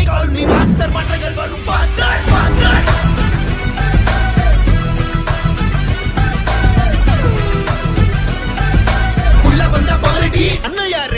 call me master மாற்றங்கள் வரும் pastor pastor உள்ள வந்த பாரடி அண்ணன் யாரு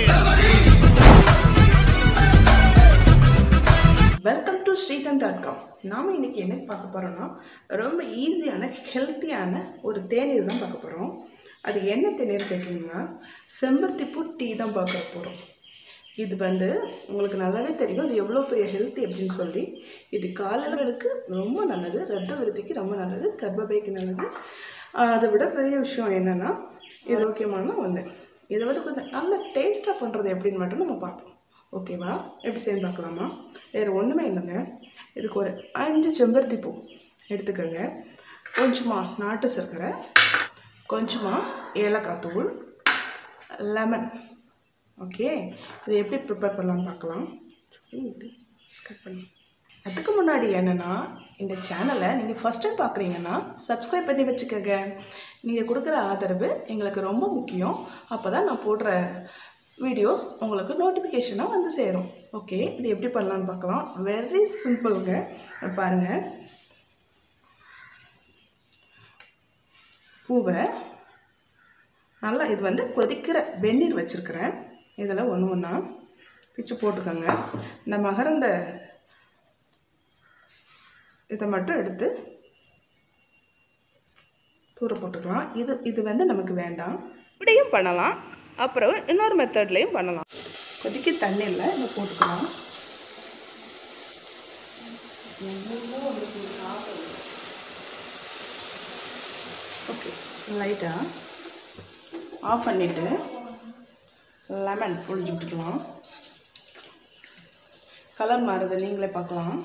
welcome to Sridhan dot com நாம் இன்னைக்கு என்ன பார்க்க போகிறோம்னா ரொம்ப ஈஸியான ஹெல்த்தியான ஒரு தேநீர் தான் பார்க்க போகிறோம் அது என்ன தேநீர் கேட்டிங்கன்னா செம்பருத்திப்பூ டீ தான் பார்க்க போகிறோம் இது வந்து உங்களுக்கு நல்லாவே தெரியும் இது எவ்வளோ பெரிய ஹெல்த்தி அப்படின்னு சொல்லி இது காலங்களுக்கு ரொம்ப நல்லது ரத்த விருத்திக்கு ரொம்ப நல்லது கர்ப்பப்பைக்கு நல்லது ஆஹ் அதை விட பெரிய விஷயம் என்னென்னா இது முக்கியமான ஒன்று இதை வந்து கொஞ்சம் நல்ல டேஸ்ட்டாக பண்ணுறது எப்படின்னு மட்டும் நம்ம பார்ப்போம் ஓகேவா எப்படி செய்யணும் பார்க்கலாமா வேறு ஒன்றுமே இல்லைங்க இதுக்கு ஒரு அஞ்சு செம்பருத்தி பூ எடுத்துக்கோங்க கொஞ்சமாக நாட்டு சர்க்கரை கொஞ்சமாக ஏலக்காய் தூள் லெமன் ஓகே இது எப்படி ப்ரிப்பேர் பண்ணலாம்னு பார்க்கலாம் சொல்லி இப்படி கட் பண்ணி அதுக்கு முன்னாடி என்னென்னா இந்த சேனலை நீங்கள் ஃபஸ்ட் டைம் பார்க்குறீங்கன்னா சப்ஸ்கிரைப் பண்ணி வச்சுக்கோங்க நீங்கள் கொடுக்குற ஆதரவு எங்களுக்கு ரொம்ப முக்கியம் அப்போ தான் நான் போடுற வீடியோஸ் உங்களுக்கு நோட்டிஃபிகேஷனாக வந்து சேரும் ஓகே இது எப்படி பண்ணலான்னு பார்க்கலாம் வெரி சிம்பிளுங்க பாருங்கள் பூவை நல்லா இது வந்து கொதிக்கிற வெந்நீர் வச்சுருக்கிறேன் இதில் ஒன்று ஒன்றா பிச்சு போட்டுக்கோங்க இந்த மகரந்த இதை மட்டும் எடுத்து தூர போட்டுக்கலாம் இது இது வந்து நமக்கு வேண்டாம் இப்படியும் பண்ணலாம் அப்புறம் இன்னொரு மெத்தட்லேயும் பண்ணலாம் கொதிக்க தண்ணியில் இதை போட்டுக்கலாம் ஓகே லைட்டாக ஆஃப் பண்ணிவிட்டு லெமன் புழிஞ்சு விட்டுக்கலாம் கலர் மாறுது நீங்களே பார்க்கலாம்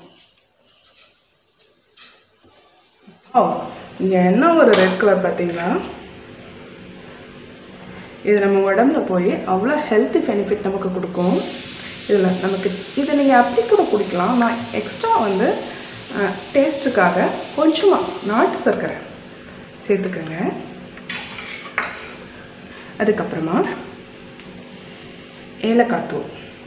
ஓ இங்கே என்ன ஒரு ரெட் கலர் பார்த்தீங்களா இது நம்ம உடம்புல போய் அவ்வளோ ஹெல்த்தி பெனிஃபிட் நமக்கு கொடுக்கும் இதில் நமக்கு இதை நீங்கள் அப்படி கூட குடிக்கலாம் நான் எக்ஸ்ட்ரா வந்து டேஸ்ட்டுக்காக கொஞ்சமாக நாட்டு சர்க்கரை சேர்த்துக்கோங்க அதுக்கப்புறமா ஏலக்காய் தூள்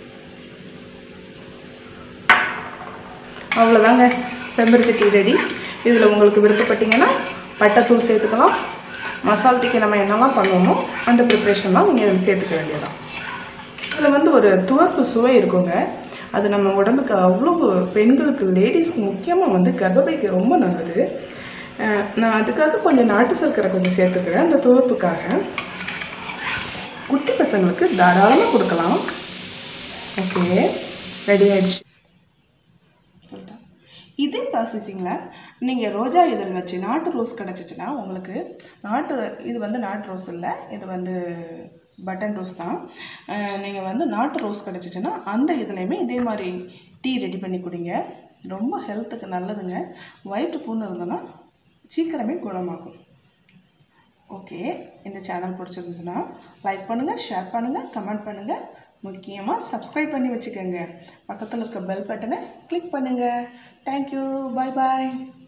அவ்வளோதாங்க செம்பருத்தி டீ ரெடி இதில் உங்களுக்கு விருப்பப்பட்டீங்கன்னா பட்டைத்தூள் சேர்த்துக்கலாம் மசால் டீக்கு நம்ம என்னெல்லாம் பண்ணுவோமோ அந்த ப்ரிப்ரேஷன்லாம் நீங்கள் இதில் சேர்த்துக்க வேண்டியதான் இதில் வந்து ஒரு துவர்ப்பு சுவை இருக்குங்க அது நம்ம உடம்புக்கு அவ்வளோ பெண்களுக்கு லேடிஸ்க்கு முக்கியமாக வந்து கர்ப்பப்பைக்கு ரொம்ப நல்லது அஹ் நான் அதுக்காக கொஞ்சம் நாட்டு சர்க்கரை கொஞ்சம் சேர்த்துக்கிறேன் அந்த துவர்ப்புக்காக குட்டி பசங்களுக்கு தாராளமாக கொடுக்கலாம் ஓகே ரெடி ஆயிடுச்சு இதே ப்ராசஸிங்கில் நீங்கள் ரோஜா இதழ் வச்சு நாட்டு ரோஸ் கிடச்சிச்சின்னா உங்களுக்கு நாட்டு இது வந்து நாட்டு ரோஸ் இல்லை இது வந்து பட்டன் ரோஸ் தான் நீங்கள் வந்து நாட்டு ரோஸ் கிடச்சிச்சின்னா அந்த இதுலேயுமே இதே மாதிரி டீ ரெடி பண்ணி குடிங்க ரொம்ப ஹெல்த்துக்கு நல்லதுங்க வயிற்று புண்ணு இருந்ததுன்னா சீக்கிரமே குணமாகும் ஓகே இந்த சேனல் பிடிச்சிருந்துச்சுன்னா லைக் பண்ணுங்கள் ஷேர் பண்ணுங்கள் கமெண்ட் பண்ணுங்கள் முக்கியமாக சப்ஸ்கிரைப் பண்ணி வச்சுக்கோங்க பக்கத்தில் இருக்க பெல் பட்டனை கிளிக் பண்ணுங்கள் தேங்க்யூ பாய் பாய்